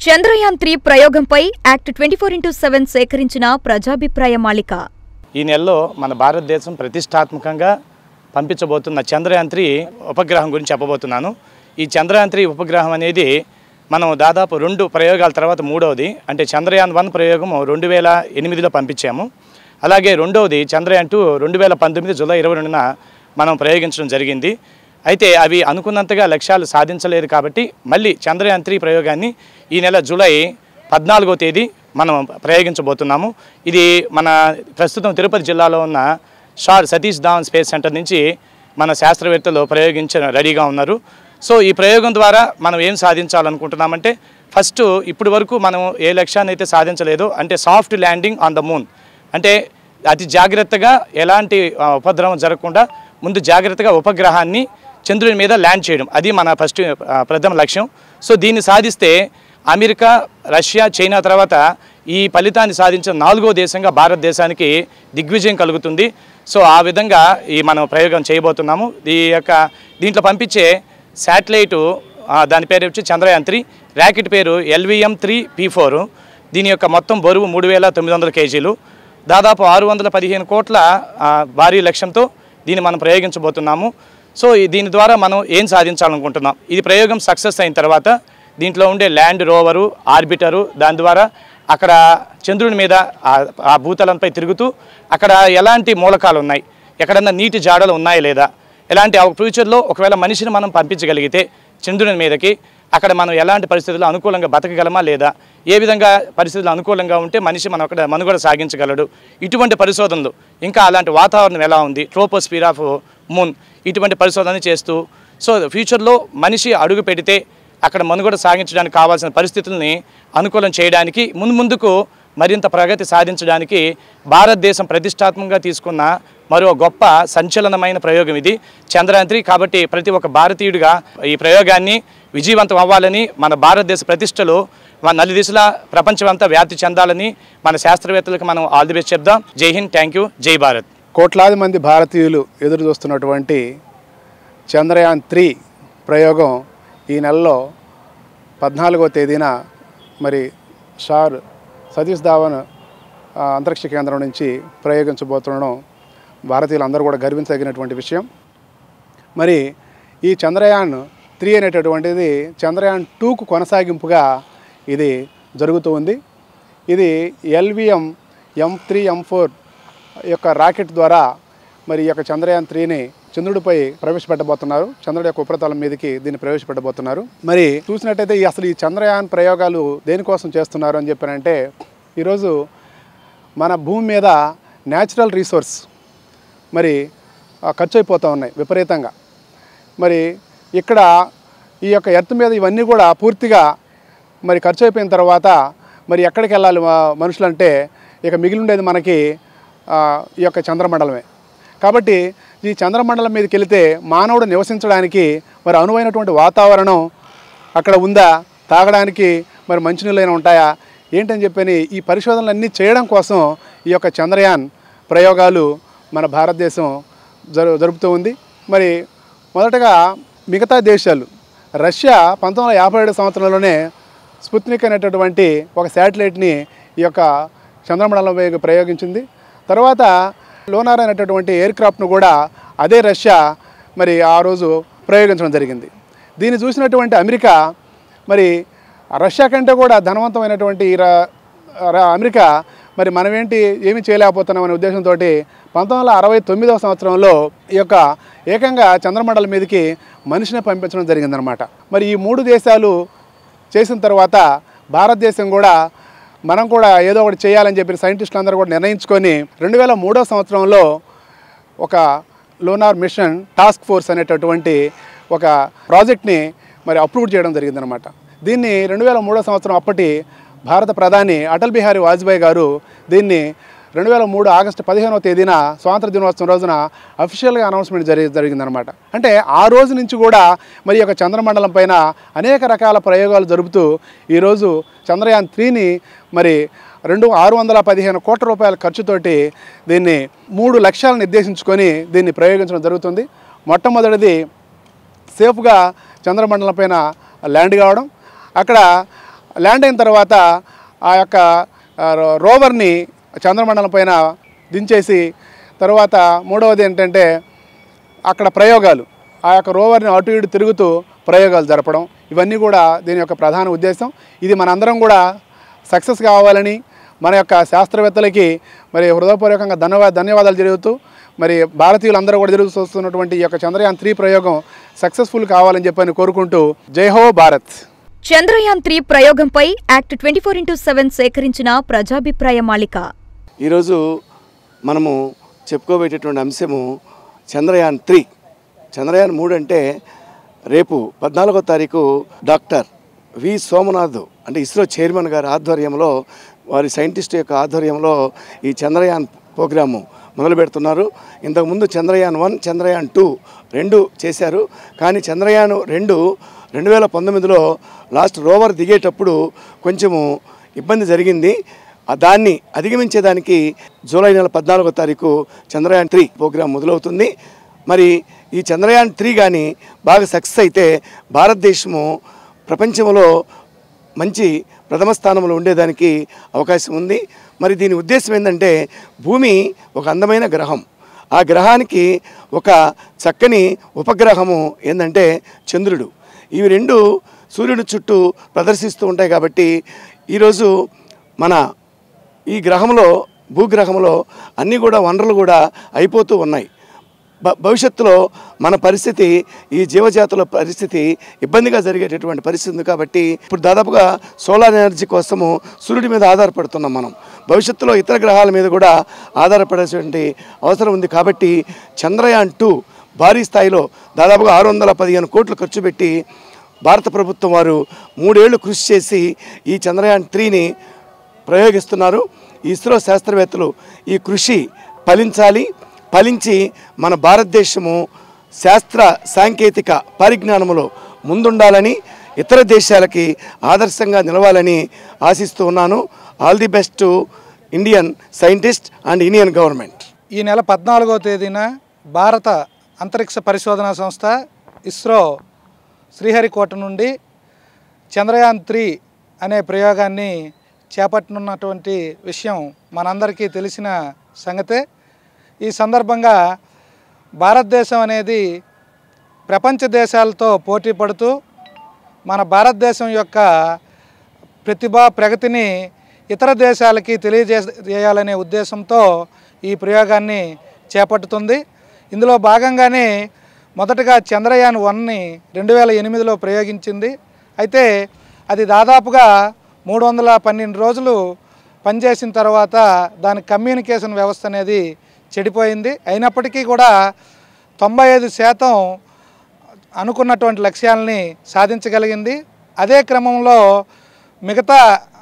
Chandrayaan three ప్రయోగంపై act twenty four into seven సేకరించిన ప్రజాభిప్రాయ మాలిక ఈ నెలలో మన భారతదేశం ప్రతిష్టాత్మకంగా పంపించబోతున్న చంద్రయాన్ త్రీ ఉపగ్రహం గురించి చెప్పబోతున్నాను ఈ చంద్రయాన్ త్రీ ఉపగ్రహం అనేది మనం దాదాపు రెండు ప్రయోగాల తర్వాత మూడవది అంటే చంద్రయాన్ వన్ ప్రయోగము రెండు వేల ఎనిమిదిలో పంపించాము అలాగే రెండవది చంద్రయాన్ టూ రెండు వేల పంతొమ్మిది జూలై ఇరవై రెండున మనం ప్రయోగించడం జరిగింది అయితే అవి అనుకున్నంతగా లక్ష్యాలు సాధించలేదు కాబట్టి మళ్ళీ చంద్రయాన్ త్రీ ప్రయోగాన్ని ఈ నెల జూలై పద్నాలుగో తేదీ మనం ప్రయోగించబోతున్నాము ఇది మన ప్రస్తుతం తిరుపతి జిల్లాలో ఉన్న SHAR Satish Dhawan space centre నుంచి మన శాస్త్రవేత్తలు ప్రయోగించ రెడీగా ఉన్నారు సో ఈ ప్రయోగం ద్వారా మనం ఏం సాధించాలనుకుంటున్నామంటే ఫస్ట్ ఇప్పటి వరకు మనం ఏ లక్ష్యాన్ని అయితే సాధించలేదో అంటే soft landing on the moon అంటే అతి జాగ్రత్తగా ఎలాంటి ఆ, ఉపద్రవం జరగకుండా ముందు జాగ్రత్తగా ఉపగ్రహాన్ని చంద్రుని మీద ల్యాండ్ చేయడం అది మన ఫస్ట్ ఆ, ప్రథమ లక్ష్యం సో దీన్ని సాధిస్తే అమెరికా రష్యా చైనా తర్వాత ఈ ఫలితాన్ని సాధించిన నాలుగో దేశంగా భారతదేశానికి దిగ్విజయం కలుగుతుంది సో ఆ విధంగా ఈ మనం ప్రయోగం చేయబోతున్నాము ఈ యొక్క దీంట్లో పంపించే శాటిలైటు ఆ, దాని పేరు వచ్చి చంద్రయాన్ త్రీ ర్యాకెట్ పేరు ఎల్విఎం త్రీ పీ ఫోర్ దీని యొక్క మొత్తం బరువు మూడు వేల తొమ్మిది వందల కేజీలు దాదాపు ఆరు వందల పదిహేను కోట్ల ఆ, భారీ లక్ష్యంతో దీన్ని మనం ప్రయోగించబోతున్నాము సో ఈ- దీని ద్వారా మనం ఏం సాధించాలనుకుంటున్నాం ఇది ప్రయోగం సక్సెస్ అయిన తర్వాత దీంట్లో ఉండే ల్యాండ్ రోవరు ఆర్బిటరు దాని ద్వారా అక్కడ చంద్రుని మీద ఆ- ఆ భూతలంపై తిరుగుతూ అక్కడ ఎలాంటి మూలకాలు ఉన్నాయి ఎక్కడన్నా నీటి జాడలు ఉన్నాయా లేదా ఎలాంటి ఆ ఫ్యూచర్లో ఒకవేళ మనిషిని మనం పంపించగలిగితే చంద్రుని మీదకి అక్కడ మనం ఎలాంటి పరిస్థితుల్లో అనుకూలంగా బతకగలమా లేదా ఏ విధంగా పరిస్థితులు అనుకూలంగా ఉంటే మనిషి మనం అక్కడ మనుగడ సాగించగలడు ఇటువంటి పరిశోధనలు ఇంకా అలాంటి వాతావరణం ఎలా ఉంది ట్రోపోస్పియర్ ఆఫ్ మూన్ ఇటువంటి పరిశోధన చేస్తూ సో ఫ్యూచర్లో మనిషి అడుగు పెడితే అక్కడ మనుగడ సాగించడానికి కావాల్సిన పరిస్థితుల్ని అనుకూలం చేయడానికి ముందు ముందుకు మరింత ప్రగతి సాధించడానికి భారతదేశం ప్రతిష్టాత్మకంగా తీసుకున్న మరో గొప్ప సంచలనమైన ప్రయోగం ఇది చంద్రయాన్ త్రీ కాబట్టి ప్రతి ఒక్క భారతీయుడిగా ఈ ప్రయోగాన్ని విజయవంతం అవ్వాలని మన భారతదేశ ప్రతిష్టలు మన నలుదిశలా ప్రపంచమంతా వ్యాప్తి చెందాలని మన శాస్త్రవేత్తలకు మనం ఆల్ ది బెస్ట్ చెప్దాం జై హింద్ థ్యాంక్ యూ జై భారత్ కోట్లాది మంది భారతీయులు ఎదురు చూస్తున్నటువంటి చంద్రయాన్ త్రీ ప్రయోగం ఈ నెలలో పద్నాలుగో తేదీన మరి షార్ సతీష్ ధావన్ ఆ, అంతరిక్ష కేంద్రం నుంచి ప్రయోగించబోతుండడం భారతీయులందరూ కూడా గర్వించదగినటువంటి విషయం మరి ఈ చంద్రయాన్ త్రీ అనేటటువంటిది చంద్రయాన్ టూకు కొనసాగింపుగా ఇది జరుగుతూ ఉంది ఇది LVM M three M four యొక్క రాకెట్ ద్వారా మరి ఈ యొక్క చంద్రయాన్ త్రీని చంద్రుడిపై ప్రవేశపెట్టబోతున్నారు చంద్రుడి యొక్క ఉపరితలం మీదకి దీన్ని ప్రవేశపెట్టబోతున్నారు మరి చూసినట్టయితే ఈ అసలు ఈ చంద్రయాన్ ప్రయోగాలు దేనికోసం చేస్తున్నారు అని చెప్పారంటే ఈరోజు మన భూమి మీద న్యాచురల్ రీసోర్స్ మరి ఆ, ఖర్చు అయిపోతూ ఉన్నాయి విపరీతంగా మరి ఇక్కడ ఈ యొక్క ఎర్త్ మీద ఇవన్నీ కూడా పూర్తిగా మరి ఖర్చు అయిపోయిన తర్వాత మరి ఎక్కడికి వెళ్ళాలి మా- మనుషులంటే ఇక మిగిలి ఉండేది మనకి ఆ, ఈ యొక్క చంద్రమండలమే కాబట్టి ఈ చంద్రమండలం మీదకి వెళితే మానవుడు నివసించడానికి మరి అనువైనటువంటి వాతావరణం అక్కడ ఉందా తాగడానికి మరి మంచినీళ్ళైనా ఉంటాయా ఏంటని చెప్పని ఈ పరిశోధనలన్నీ చేయడం కోసం ఈ యొక్క చంద్రయాన్ ప్రయోగాలు మన భారతదేశం జరు జరుపుతూ ఉంది మరి మొదటగా మిగతా దేశాలు రష్యా పంతొమ్మిది వందల యాభై ఏడు సంవత్సరంలోనే స్పుత్నిక్ అనేటటువంటి ఒక శాటిలైట్ని ఈ యొక్క చంద్రమండలంపై ప్రయోగించింది తర్వాత లోనార్ అనేటటువంటి ఎయిర్ క్రాఫ్ట్ను కూడా అదే రష్యా మరి ఆ రోజు ప్రయోగించడం జరిగింది దీన్ని చూసినటువంటి అమెరికా మరి రష్యా కంటే కూడా ధనవంతమైనటువంటి ఈ ర- ర- అమెరికా మరి మనమేంటి ఏమీ చేయలేకపోతున్నాం అనే ఉద్దేశంతో పంతొమ్మిది వందల అరవై తొమ్మిదవ సంవత్సరంలో ఈ యొక్క ఏకంగా చంద్రమండలం మీదకి మనిషిని పంపించడం జరిగిందనమాట మరి ఈ మూడు దేశాలు చేసిన తర్వాత భారతదేశం కూడా మనం కూడా ఏదో ఒకటి చేయాలని చెప్పి సైంటిస్టులు అందరూ కూడా నిర్ణయించుకొని రెండు వేల మూడో సంవత్సరంలో ఒక లోనార్ మిషన్ టాస్క్ ఫోర్స్ అనేటటువంటి ఒక ప్రాజెక్ట్ని మరి అప్రూవ్ చేయడం జరిగిందనమాట దీన్ని రెండు వేల మూడో సంవత్సరం అప్పటి భారత ప్రధాని అటల్ బిహారీ వాజ్పేయి గారు దీన్ని రెండు వేల మూడు ఆగస్టు పదిహేనవ తేదీన స్వాతంత్ర దినోత్సవం రోజున అఫీషియల్గా అనౌన్స్మెంట్ జరిగి జరిగిందనమాట అంటే ఆ రోజు నుంచి కూడా మరి ఈ యొక్క చంద్రమండలం పైన అనేక రకాల ప్రయోగాలు జరుపుతూ ఈరోజు చంద్రయాన్ త్రీని మరి రెండు ఆరు వందల పదిహేను కోట్ల రూపాయల ఖర్చుతోటి దీన్ని మూడు లక్ష్యాలను నిర్దేశించుకొని దీన్ని ప్రయోగించడం జరుగుతుంది మొట్టమొదటిది సేఫ్గా చంద్రమండలం పైన ల్యాండ్ కావడం అక్కడ ల్యాండ్ అయిన తర్వాత ఆ యొక్క ఆ, రో- రోవర్ని చంద్రమండలం పైన దించేసి తర్వాత మూడవది ఏంటంటే అక్కడ ప్రయోగాలు ఆ యొక్క రోవర్ని అటు ఇటు తిరుగుతూ ప్రయోగాలు జరపడం ఇవన్నీ కూడా దీని యొక్క ప్రధాన ఉద్దేశం ఇది మనందరం కూడా సక్సెస్ కావాలని మన యొక్క శాస్త్రవేత్తలకి మరి హృదయపూర్వకంగా ధన్యవా ధన్యవాదాలు జరుగుతూ మరి భారతీయులందరూ కూడా జరుగుతూ వస్తున్నటువంటి ఈ యొక్క చంద్రయాన్ త్రీ ప్రయోగం సక్సెస్ఫుల్ కావాలని చెప్పని కోరుకుంటూ జై హో భారత్ చంద్రయాన్ త్రీ ప్రయోగంపై act twenty four into seven సేకరించిన ప్రజాభిప్రాయ మాలిక ఈరోజు మనము చెప్పుకోబోయేటటువంటి అంశము చంద్రయాన్ త్రీ చంద్రయాన్ మూడు అంటే రేపు పద్నాలుగో తారీఖు డాక్టర్ వి సోమనాథ్ అంటే ఇస్రో చైర్మన్ గారి ఆధ్వర్యంలో వారి సైంటిస్ట్ యొక్క ఆధ్వర్యంలో ఈ చంద్రయాన్ ప్రోగ్రాము మొదలు పెడుతున్నారు ఇంతకుముందు చంద్రయాన్ వన్ చంద్రయాన్ టూ రెండు చేశారు కానీ చంద్రయాన్ రెండు రెండు వేల పంతొమ్మిదిలో లాస్ట్ రోవర్ దిగేటప్పుడు కొంచెము ఇబ్బంది జరిగింది ఆ దాన్ని అధిగమించేదానికి జూలై నెల పద్నాలుగో తారీఖు చంద్రయాన్ త్రీ ప్రోగ్రాం మొదలవుతుంది మరి ఈ చంద్రయాన్ త్రీ కానీ బాగా సక్సెస్ అయితే భారతదేశము ప్రపంచంలో మంచి ప్రథమ స్థానంలో ఉండేదానికి అవకాశం ఉంది మరి దీని ఉద్దేశం ఏంటంటే భూమి ఒక అందమైన గ్రహం ఆ గ్రహానికి ఒక చక్కని ఉపగ్రహము ఏంటంటే చంద్రుడు ఇవి రెండు సూర్యుడు చుట్టూ ప్రదర్శిస్తూ ఉంటాయి కాబట్టి ఈరోజు మన ఈ గ్రహంలో భూగ్రహంలో అన్నీ కూడా వనరులు కూడా అయిపోతూ ఉన్నాయి భ- భవిష్యత్తులో మన పరిస్థితి ఈ జీవజాతుల పరిస్థితి ఇబ్బందిగా జరిగేటటువంటి పరిస్థితి ఉంది కాబట్టి ఇప్పుడు దాదాపుగా సోలార్ ఎనర్జీ కోసము సూర్యుడి మీద ఆధారపడుతున్నాం మనం భవిష్యత్తులో ఇతర గ్రహాల మీద కూడా ఆధారపడాల్సినటువంటి అవసరం ఉంది కాబట్టి చంద్రయాన్ టూ భారీ స్థాయిలో దాదాపుగా ఆరు వందల పదిహేను కోట్లు ఖర్చు పెట్టి భారత ప్రభుత్వం వారు మూడేళ్లు కృషి చేసి ఈ చంద్రయాన్ త్రీని ప్రయోగిస్తున్నారు ఇస్రో శాస్త్రవేత్తలు ఈ కృషి ఫలించాలి ఫలించి మన భారతదేశము శాస్త్ర సాంకేతిక పరిజ్ఞానములో ముందుండాలని ఇతర దేశాలకి ఆదర్శంగా నిలవాలని ఆశిస్తూ ఉన్నాను all the best to Indian scientist and Indian government ఈ నెల పద్నాలుగవ తేదీన భారత అంతరిక్ష పరిశోధనా సంస్థ ఇస్రో శ్రీహరికోట నుండి చంద్రయాన్ త్రీ అనే ప్రయోగాన్ని చేపట్టనున్నటువంటి విషయం మనందరికీ తెలిసిన సంగతే ఈ సందర్భంగా భారతదేశం అనేది ప్రపంచ దేశాలతో పోటీ పడుతూ మన భారతదేశం యొక్క ప్రతిభ ప్రగతిని ఇతర దేశాలకి తెలియజే చేయాలనే ఉద్దేశంతో ఈ ప్రయోగాన్ని చేపట్టుతుంది ఇందులో భాగంగానే మొదటగా చంద్రయాన్ వన్ని రెండు వేల ఎనిమిదిలో ప్రయోగించింది అయితే అది దాదాపుగా మూడు వందల పన్నెండు రోజులు పనిచేసిన తర్వాత దాని కమ్యూనికేషన్ వ్యవస్థ అనేది చెడిపోయింది అయినప్పటికీ కూడా తొంభై ఐదు శాతం అనుకున్నటువంటి లక్ష్యాలని సాధించగలిగింది అదే క్రమంలో మిగతా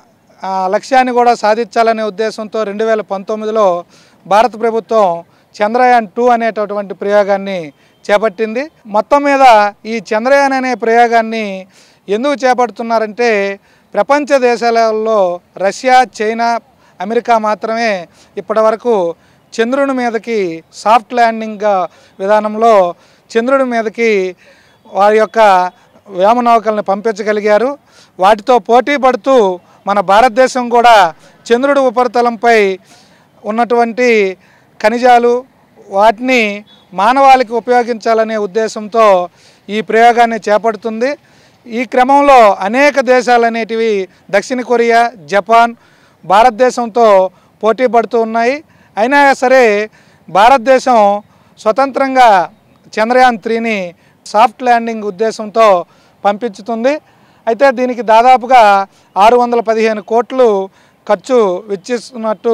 ఆ, లక్ష్యాన్ని కూడా సాధించాలనే ఉద్దేశంతో రెండు వేల పంతొమ్మిదిలో భారత ప్రభుత్వం చంద్రయాన్ టూ అనేటటువంటి ప్రయోగాన్ని చేపట్టింది మొత్తం మీద ఈ చంద్రయాన్ అనే ప్రయోగాన్ని ఎందుకు చేపడుతున్నారంటే ప్రపంచ దేశాలలో రష్యా చైనా అమెరికా మాత్రమే ఇప్పటివరకు చంద్రుని మీదకి సాఫ్ట్ ల్యాండింగ్ విధానంలో చంద్రుడి మీదకి వారి యొక్క వ్యోమనౌకల్ని పంపించగలిగారు వాటితో పోటీ పడుతూ మన భారతదేశం కూడా చంద్రుడి ఉపరితలంపై ఉన్నటువంటి ఖనిజాలు వాటిని మానవాళికి ఉపయోగించాలనే ఉద్దేశంతో ఈ ప్రయోగాన్ని చేపడుతుంది ఈ క్రమంలో అనేక దేశాలు అనేటివి దక్షిణ కొరియా జపాన్ భారతదేశంతో పోటీ పడుతూ ఉన్నాయి అయినా సరే భారతదేశం స్వతంత్రంగా చంద్రయాన్ త్రీని సాఫ్ట్ ల్యాండింగ్ ఉద్దేశంతో పంపించుతుంది అయితే దీనికి దాదాపుగా ఆరు వందల పదిహేను కోట్లు ఖర్చు వెచ్చిస్తున్నట్టు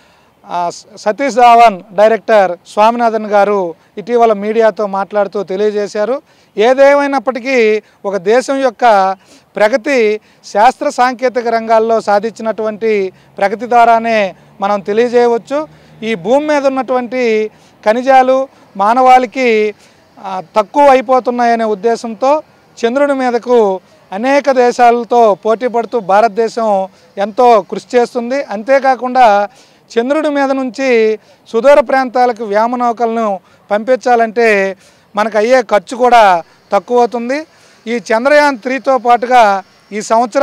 ఆ, స- సతీష్ ధావన్ డైరెక్టర్ స్వామినాథన్ గారు ఇటీవల మీడియాతో మాట్లాడుతూ తెలియజేశారు ఏదేమైనప్పటికీ ఒక దేశం యొక్క ప్రగతి శాస్త్ర సాంకేతిక రంగాల్లో సాధించినటువంటి ప్రగతి ద్వారానే మనం తెలియజేయవచ్చు ఈ భూమి మీద ఉన్నటువంటి ఖనిజాలు మానవాళికి ఆ, తక్కువ అయిపోతున్నాయనే ఉద్దేశంతో చంద్రుడి మీదకు అనేక దేశాలతో పోటీ పడుతూ భారతదేశం ఎంతో కృషి చేస్తుంది అంతేకాకుండా చంద్రుడి మీద నుంచి సుదూర ప్రాంతాలకు వ్యామనౌకలను పంపించాలంటే మనకు అయ్యే ఖర్చు కూడా తక్కువ అవుతుంది ఈ చంద్రయాన్ త్రీతో పాటుగా ఈ సంవత్సరం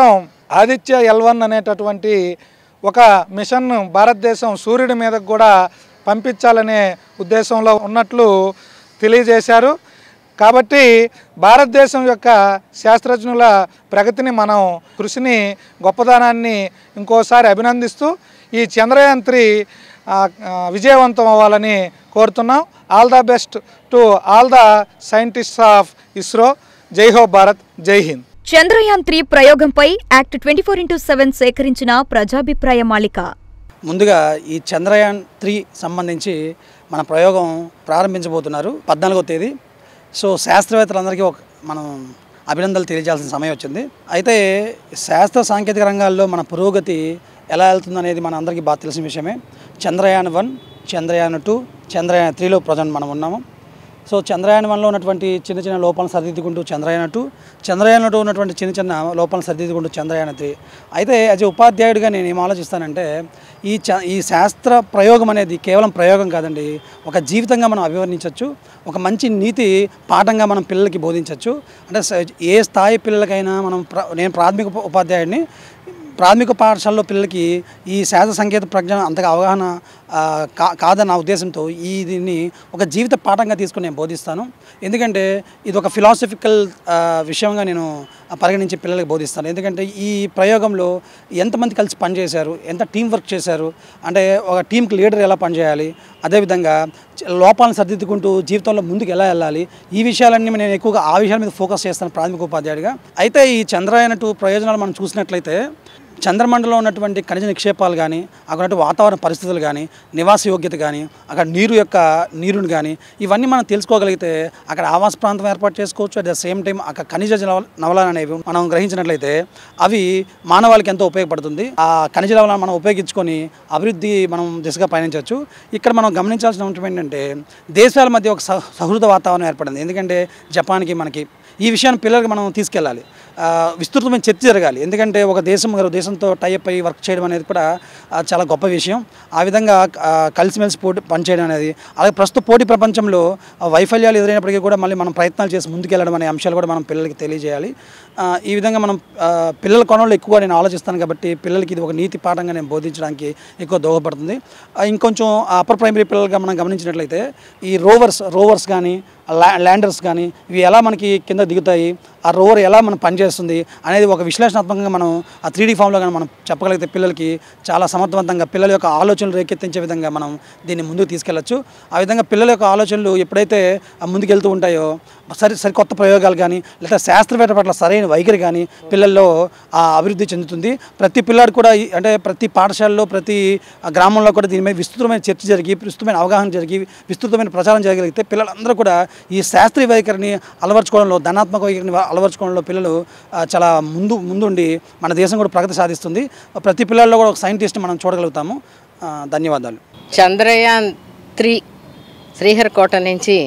ఆదిత్య ఎల్ వన్ అనేటటువంటి ఒక మిషన్ భారతదేశం సూర్యుడి మీదకు కూడా పంపించాలనే ఉద్దేశంలో ఉన్నట్లు తెలియజేశారు కాబట్టి భారతదేశం యొక్క శాస్త్రజ్ఞుల ప్రగతిని మనం కృషిని గొప్పదనాన్ని ఇంకోసారి అభినందిస్తూ ఈ చంద్రయాన్ త్రీ ఆ, ఆ, విజయవంతం అవ్వాలని కోరుతున్నాం all the best to all the scientists of ISRO జై హో భారత్ జై హింద్ చంద్రయాన్ త్రీ ప్రయోగంపై act twenty four into seven సేకరించిన ప్రజాభిప్రాయ మాలిక ముందుగా ఈ చంద్రయాన్ త్రీ సంబంధించి మన ప్రయోగం ప్రారంభించబోతున్నారు పద్నాలుగో తేదీ సో శాస్త్రవేత్తలందరికీ ఒక మనం అభినందనలు తెలియజేయాల్సిన సమయం వచ్చింది అయితే శాస్త్ర సాంకేతిక రంగాల్లో మన పురోగతి ఎలా వెళ్తుంది అనేది మన అందరికీ బాగా తెలిసిన విషయమే చంద్రయాన్ వన్ చంద్రయాన్ టూ చంద్రయాన్ త్రీలో ప్రజెంట్ మనం ఉన్నాము సో చంద్రయాన్ వన్లో ఉన్నటువంటి చిన్న చిన్న లోపాలను సరిదిద్దుకుంటూ చంద్రయాన్ టూ చంద్రయాన్ టూ ఉన్నటువంటి చిన్న చిన్న లోపాలను సరిదిద్దుకుంటూ చంద్రయాన్ త్రీ అయితే యాజ్ ఎ ఉపాధ్యాయుడిగా నేను ఏం ఆలోచిస్తానంటే ఈ చ ఈ శాస్త్ర ప్రయోగం అనేది కేవలం ప్రయోగం కాదండి ఒక జీవితంగా మనం అభివర్ణించవచ్చు ఒక మంచి నీతి పాఠంగా మనం పిల్లలకి బోధించవచ్చు అంటే స- ఏ స్థాయి పిల్లలకైనా మనం ప్ర నేను ప్రాథమిక ఉప- ఉపాధ్యాయుడిని ప్రాథమిక పాఠశాలలో పిల్లలకి ఈ శాస్త్ర సంకేత ప్రజ్ఞ అంతగా అవగాహన ఆ, కా కాదన్న ఉద్దేశంతో ఈ దీన్ని ఒక జీవిత పాఠంగా తీసుకుని నేను బోధిస్తాను ఎందుకంటే ఇది ఒక ఫిలాసఫికల్ విషయంగా నేను పరిగణించి పిల్లలకి బోధిస్తాను ఎందుకంటే ఈ ప్రయోగంలో ఎంతమంది కలిసి పనిచేశారు ఎంత టీం వర్క్ చేశారు అంటే ఒక టీంకి లీడర్ ఎలా పనిచేయాలి అదేవిధంగా చ- లోపాలను సర్దిద్దుకుంటూ జీవితంలో ముందుకు ఎలా వెళ్ళాలి ఈ విషయాలన్నీ నేను ఎక్కువగా ఆ విషయాల మీద ఫోకస్ చేస్తాను ప్రాథమిక ఉపాధ్యాయుడిగా అయితే ఈ చంద్రయాన్ టూ ప్రయోజనాలు మనం చూసినట్లయితే చంద్రమండలంలో ఉన్నటువంటి ఖనిజ నిక్షేపాలు కానీ అక్కడ ఉన్నటువంటి వాతావరణ పరిస్థితులు కానీ నివాస యోగ్యత కానీ అక్కడ నీరు యొక్క నీరుని కానీ ఇవన్నీ మనం తెలుసుకోగలిగితే అక్కడ ఆవాస ప్రాంతం ఏర్పాటు చేసుకోవచ్చు అట్ ద సేమ్ టైం అక్కడ ఖనిజ జల నవలాలు అనేవి మనం గ్రహించినట్లయితే అవి మానవాళికి ఎంతో ఉపయోగపడుతుంది ఆ ఖనిజ లవణాలను మనం ఉపయోగించుకొని అభివృద్ధి మనం దిశగా పయనించవచ్చు ఇక్కడ మనం గమనించాల్సిన అంశం ఏంటంటే దేశాల మధ్య ఒక సహ- సహృద వాతావరణం ఏర్పడింది ఎందుకంటే జపాన్కి మనకి ఈ విషయాన్ని పిల్లలకు మనం తీసుకెళ్ళాలి ఆ, విస్తృతమైన చర్చ జరగాలి ఎందుకంటే ఒక దేశం మరో దేశంతో టైప్ అయ్యి వర్క్ చేయడం అనేది కూడా ఆ, చాలా గొప్ప విషయం ఆ విధంగా ఆ, కలిసిమెలిసి పోటీ పనిచేయడం అనేది అలాగే ప్రస్తుత పోటీ ప్రపంచంలో ఆ, వైఫల్యాలు ఎదురైనప్పటికీ కూడా మళ్ళీ మనం ప్రయత్నాలు చేసి ముందుకెళ్ళడం అనే అంశాలు కూడా మనం పిల్లలకి తెలియజేయాలి ఆ, ఈ విధంగా మనం ఆ, పిల్లల కోణంలో ఎక్కువ నేను ఆలోచిస్తాను కాబట్టి పిల్లలకి ఇది ఒక నీతి పాఠంగా నేను బోధించడానికి ఎక్కువ దోహదపడుతుంది ఆ, ఇంకొంచెం అప్పర్ ప్రైమరీ పిల్లలుగా మనం గమనించినట్లయితే ఈ రోవర్స్ రోవర్స్ కానీ ల్యా ల్యాండర్స్ కానీ ఇవి ఎలా మనకి కింద దిగుతాయి ఆ రోవర్ ఎలా మనం పనిచేస్తుంది అనేది ఒక విశ్లేషణాత్మకంగా మనం ఆ త్రీ డీ ఫామ్లో కానీ మనం చెప్పగలిగితే పిల్లలకి చాలా సమర్థవంతంగా పిల్లల యొక్క ఆలోచనలు రేకెత్తించే విధంగా మనం దీన్ని ముందుకు తీసుకెళ్ళచ్చు ఆ విధంగా పిల్లల యొక్క ఆలోచనలు ఎప్పుడైతే ఆ ముందుకెళ్తూ ఉంటాయో సరి సరికొత్త ప్రయోగాలు కానీ లేదా శాస్త్రవేత్త పట్ల సరైన వైఖరి కానీ పిల్లల్లో ఆ అభివృద్ధి చెందుతుంది ప్రతి పిల్లాడు కూడా ఈ- అంటే ప్రతి పాఠశాలలో ప్రతి ఆ గ్రామంలో కూడా దీని మీద విస్తృతమైన చర్చ జరిగి విస్తృతమైన అవగాహన జరిగి విస్తృతమైన ప్రచారం జరగలిగితే పిల్లలందరూ కూడా ఈ శాస్త్రీయ వైఖరిని అలవర్చుకోవడంలో ధనాత్మక వైఖరిని అలవర్చుకోవడంలో పిల్లలు ఆ, చాలా ముందు ముందుండి మన దేశం కూడా ప్రగతి సాధిస్తుంది ప్రతి పిల్లల్లో కూడా ఒక సైంటిస్ట్ మనం చూడగలుగుతాము ఆ, ధన్యవాదాలు చంద్రయాన్ త్రీ శ్రీహరికోట నుంచి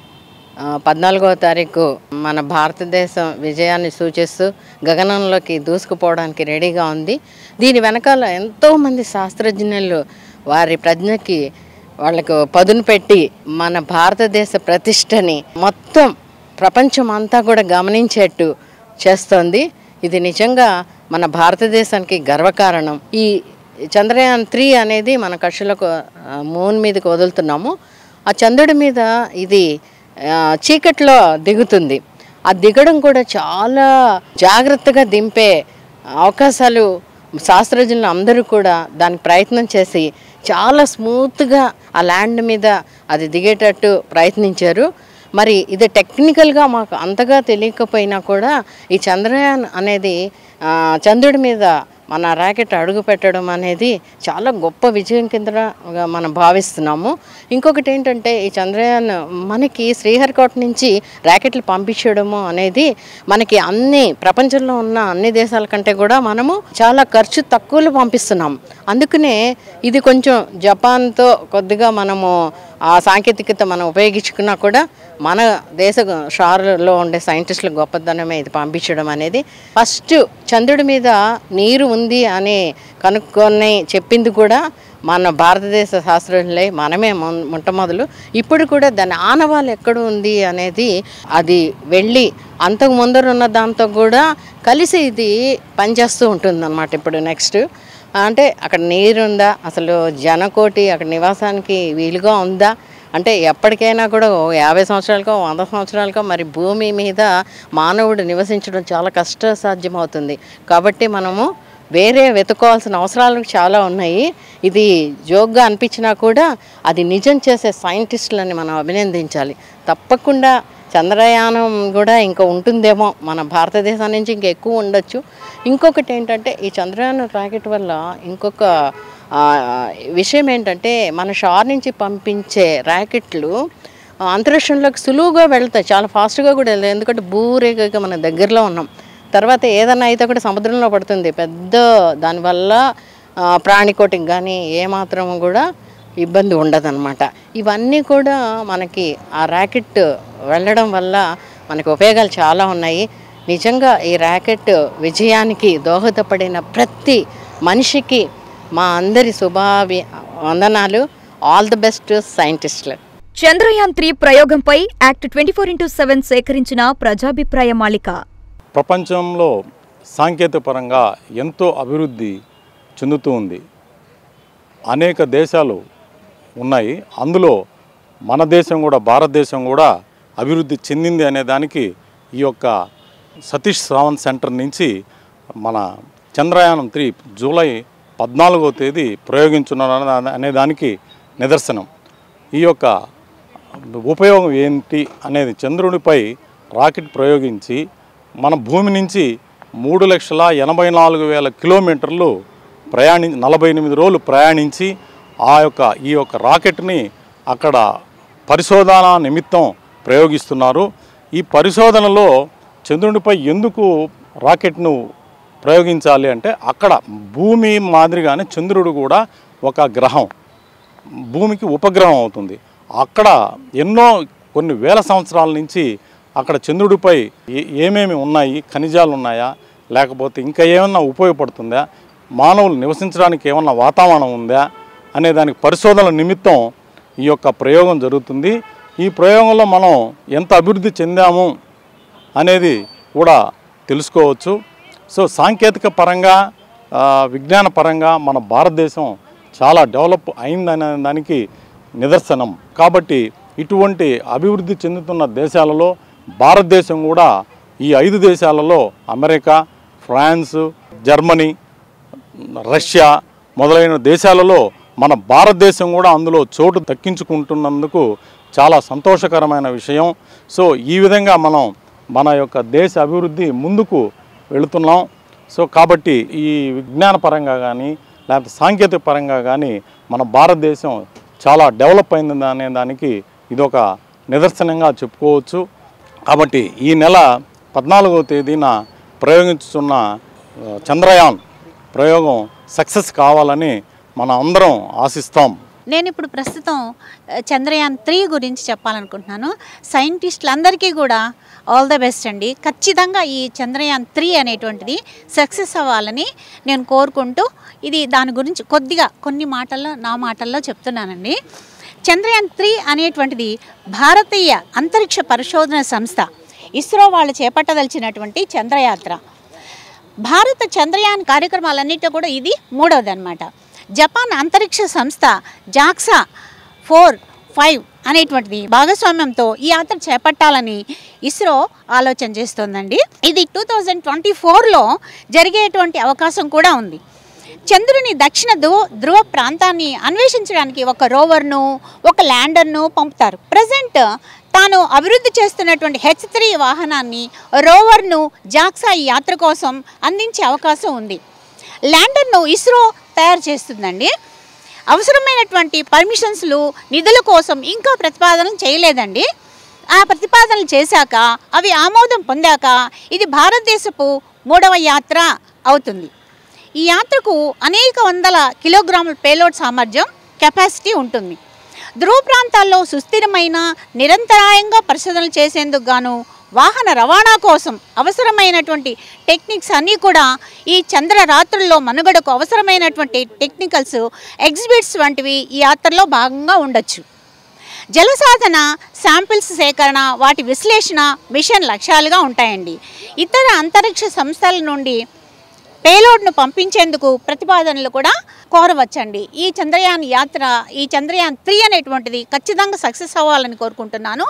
ఆ, పద్నాలుగవ తారీఖు మన భారతదేశం విజయాన్ని సూచిస్తూ గగనంలోకి దూసుకుపోవడానికి రెడీగా ఉంది దీని వెనకాల ఎంతోమంది శాస్త్రజ్ఞులు వారి ప్రజ్ఞకి వాళ్ళకు పదును పెట్టి మన భారతదేశ ప్రతిష్టని మొత్తం ప్రపంచం అంతా కూడా గమనించేట్టు చేస్తోంది ఇది నిజంగా మన భారతదేశానికి గర్వకారణం ఈ చంద్రయాన్ త్రీ అనేది మన కక్షలకు ఆ, మూన్ మీదకి వదులుతున్నాము ఆ చంద్రుడి మీద ఇది ఆ, చీకట్లో దిగుతుంది ఆ దిగడం కూడా చాలా జాగ్రత్తగా దింపే అవకాశాలు శాస్త్రజ్ఞులు అందరూ కూడా దానికి ప్రయత్నం చేసి చాలా స్మూత్గా ఆ ల్యాండ్ మీద అది దిగేటట్టు ప్రయత్నించారు మరి ఇది టెక్నికల్గా మాకు అంతగా తెలియకపోయినా కూడా ఈ చంద్రయాన్ అనేది ఆ, చంద్రుడి మీద మన ర్యాకెట్ అడుగు పెట్టడం అనేది చాలా గొప్ప విజయం కింద మనం భావిస్తున్నాము ఇంకొకటి ఏంటంటే ఈ చంద్రయాన్ మనకి శ్రీహరికోట నుంచి ర్యాకెట్లు పంపించడము అనేది మనకి అన్ని ప్రపంచంలో ఉన్న అన్ని దేశాల కంటే కూడా మనము చాలా ఖర్చు తక్కువలో పంపిస్తున్నాం అందుకనే ఇది కొంచెం జపాన్తో కొద్దిగా మనము ఆ సాంకేతికత మనం ఉపయోగించుకున్నా కూడా మన దేశ షార్లో ఉండే సైంటిస్టుల గొప్పతనమే ఇది పంపించడం అనేది ఫస్ట్ చంద్రుడి మీద నీరు ఉంది అని కనుక్కొని చెప్పింది కూడా మన భారతదేశ శాస్త్రజ్ఞులై మనమే మొన్- మొట్టమొదలు ఇప్పుడు కూడా దాని ఆనవాళ్ళు ఎక్కడ ఉంది అనేది అది వెళ్ళి అంతకు ముందర ఉన్న దాంతో కూడా కలిసి ఇది పనిచేస్తూ ఉంటుందన్నమాట ఇప్పుడు నెక్స్ట్ అంటే అక్కడ నీరు ఉందా అసలు జనకోటి అక్కడ నివాసానికి వీలుగా ఉందా అంటే ఎప్పటికైనా కూడా ఓ యాభై సంవత్సరాలకో వంద సంవత్సరాలకో మరి భూమి మీద మానవుడు నివసించడం చాలా కష్టసాధ్యం అవుతుంది కాబట్టి మనము వేరే వెతుకోవాల్సిన అవసరాలు చాలా ఉన్నాయి ఇది జోక్గా అనిపించినా కూడా అది నిజం చేసే సైంటిస్టులని మనం అభినందించాలి తప్పకుండా చంద్రయానం కూడా ఇంకా ఉంటుందేమో మన భారతదేశం నుంచి ఇంకా ఎక్కువ ఉండొచ్చు ఇంకొకటి ఏంటంటే ఈ చంద్రయానం రాకెట్ వల్ల ఇంకొక ఆ, విషయం ఏంటంటే మన షార్ నుంచి పంపించే ర్యాకెట్లు ఆ, అంతరిక్షంలోకి సులువుగా వెళ్తాయి చాలా ఫాస్ట్గా కూడా వెళ్తాయి ఎందుకంటే భూరేఖకి మన దగ్గరలో ఉన్నాం తర్వాత ఏదైనా అయితే కూడా సముద్రంలో పడుతుంది పెద్ద దానివల్ల ఆ, ప్రాణికోటికి కానీ ఏమాత్రం కూడా ఇబ్బంది ఉండదన్నమాట ఇవన్నీ కూడా మనకి ఆ ర్యాకెట్ వెళ్ళడం వల్ల మనకి ఉపయోగాలు చాలా ఉన్నాయి నిజంగా ఈ ర్యాకెట్ విజయానికి దోహదపడిన ప్రతి మనిషికి మా అందరి శుభావి వందనాలు ఆల్ ది బెస్ట్ సైంటిస్టులు చంద్రయాన్ త్రీ ప్రయోగంపై act twenty four into seven సేకరించిన ప్రజాభిప్రాయ మాలిక ప్రపంచంలో సాంకేతిక పరంగా ఎంతో అభివృద్ధి చెందుతూ ఉంది అనేక దేశాలు ఉన్నాయి అందులో మన దేశం కూడా భారతదేశం కూడా అభివృద్ధి చెందింది అనే దానికి ఈ యొక్క సతీష్ శ్రావణ్ సెంటర్ నుంచి మన చంద్రయానం త్రీ జూలై పద్నాలుగో తేదీ ప్రయోగించున్నారు అనే దానికి నిదర్శనం ఈ యొక్క ఉపయోగం ఏంటి అనేది చంద్రుడిపై రాకెట్ ప్రయోగించి మన భూమి నుంచి మూడు లక్షల ఎనభై నాలుగు వేల కిలోమీటర్లు ప్రయాణి నలభై ఎనిమిది రోజులు ప్రయాణించి ఆ యొక్క ఈ యొక్క రాకెట్ని అక్కడ పరిశోధన నిమిత్తం ప్రయోగిస్తున్నారు ఈ పరిశోధనలో చంద్రునిపై ఎందుకు రాకెట్ను ప్రయోగించాలి అంటే అక్కడ భూమి మాదిరిగానే చంద్రుడు కూడా ఒక గ్రహం భూమికి ఉపగ్రహం అవుతుంది అక్కడ ఎన్నో కొన్ని వేల సంవత్సరాల నుంచి అక్కడ చంద్రుడిపై ఏ- ఏమేమి ఉన్నాయి ఖనిజాలు ఉన్నాయా లేకపోతే ఇంకా ఏమన్నా ఉపయోగపడుతుందా మానవులు నివసించడానికి ఏమన్నా వాతావరణం ఉందా అనే దానికి పరిశోధనల నిమిత్తం ఈ యొక్క ప్రయోగం జరుగుతుంది ఈ ప్రయోగంలో మనం ఎంత అభివృద్ధి చెందాము అనేది కూడా తెలుసుకోవచ్చు సో సాంకేతిక పరంగా ఆ, విజ్ఞాన పరంగా మన భారతదేశం చాలా డెవలప్ అయిందనే దానికి నిదర్శనం కాబట్టి ఇటువంటి అభివృద్ధి చెందుతున్న దేశాలలో భారతదేశం కూడా ఈ ఐదు దేశాలలో అమెరికా ఫ్రాన్స్ జర్మనీ రష్యా మొదలైన దేశాలలో మన భారతదేశం కూడా అందులో చోటు దక్కించుకుంటున్నందుకు చాలా సంతోషకరమైన విషయం సో ఈ విధంగా మనం మన యొక్క దేశ అభివృద్ధి ముందుకు వెళుతున్నాం సో కాబట్టి ఈ విజ్ఞాన పరంగా కానీ లేకపోతే సాంకేతిక పరంగా కానీ మన భారతదేశం చాలా డెవలప్ అయింది అనే దానికి ఇదొక నిదర్శనంగా చెప్పుకోవచ్చు కాబట్టి ఈ నెల పద్నాలుగవ తేదీన ప్రయోగించుతున్న ఆ, చంద్రయాన్ ప్రయోగం సక్సెస్ కావాలని మన అందరం ఆశిస్తాం నేను ఇప్పుడు ప్రస్తుతం ఆ, చంద్రయాన్ త్రీ గురించి చెప్పాలనుకుంటున్నాను సైంటిస్టులందరికీ కూడా ఆల్ ద బెస్ట్ అండి ఖచ్చితంగా ఈ చంద్రయాన్ త్రీ అనేటువంటిది సక్సెస్ అవ్వాలని నేను కోరుకుంటూ ఇది దాని గురించి కొద్దిగా కొన్ని మాటల్లో నా మాటల్లో చెప్తున్నానండి చంద్రయాన్ త్రీ అనేటువంటిది భారతీయ అంతరిక్ష పరిశోధన సంస్థ ఇస్రో వాళ్ళు చేపట్టదలిచినటువంటి చంద్రయాత్ర భారత చంద్రయాన్ కార్యక్రమాలన్నింటిలో కూడా ఇది మూడవది అనమాట జపాన్ అంతరిక్ష సంస్థ జాక్సా ఫోర్ ఫైవ్ అనేటువంటిది భాగస్వామ్యంతో ఈ యాత్ర చేపట్టాలని ఇస్రో ఆలోచన చేస్తోందండి ఇది టూ థౌజండ్ ట్వంటీ ఫోర్లో జరిగేటువంటి అవకాశం కూడా ఉంది చంద్రుని దక్షిణ ధ్రువ ధ్రువ ప్రాంతాన్ని అన్వేషించడానికి ఒక రోవర్ను ఒక ల్యాండర్ను పంపుతారు ప్రజెంట్ తాను అభివృద్ధి చేస్తున్నటువంటి హెచ్ త్రీ వాహనాన్ని రోవర్ను జాక్సా ఈ యాత్ర కోసం అందించే అవకాశం ఉంది ల్యాండర్ను ఇస్రో తయారు చేస్తుందండి అవసరమైనటువంటి పర్మిషన్స్లు నిధుల కోసం ఇంకా ప్రతిపాదన చేయలేదండి ఆ ప్రతిపాదనలు చేశాక అవి ఆమోదం పొందాక ఇది భారతదేశపు మూడవ యాత్ర అవుతుంది ఈ యాత్రకు అనేక వందల కిలోగ్రాముల పేలోడ్ సామర్థ్యం కెపాసిటీ ఉంటుంది ధ్రువ ప్రాంతాల్లో సుస్థిరమైన నిరంతరాయంగా పరిశోధనలు చేసేందుకు గాను వాహన రవాణా కోసం అవసరమైనటువంటి టెక్నిక్స్ అన్నీ కూడా ఈ చంద్ర రాత్రుల్లో మనుగడకు అవసరమైనటువంటి టెక్నికల్స్ ఎగ్జిబిట్స్ వంటివి ఈ యాత్రలో భాగంగా ఉండొచ్చు జలసాధన శాంపిల్స్ సేకరణ వాటి విశ్లేషణ మిషన్ లక్ష్యాలుగా ఉంటాయండి ఇతర అంతరిక్ష సంస్థల నుండి పేలోడ్ను పంపించేందుకు ప్రతిపాదనలు కూడా కోరవచ్చండి ఈ చంద్రయాన్ యాత్ర ఈ చంద్రయాన్ త్రీ అనేటువంటిది ఖచ్చితంగా సక్సెస్ అవ్వాలని కోరుకుంటున్నాను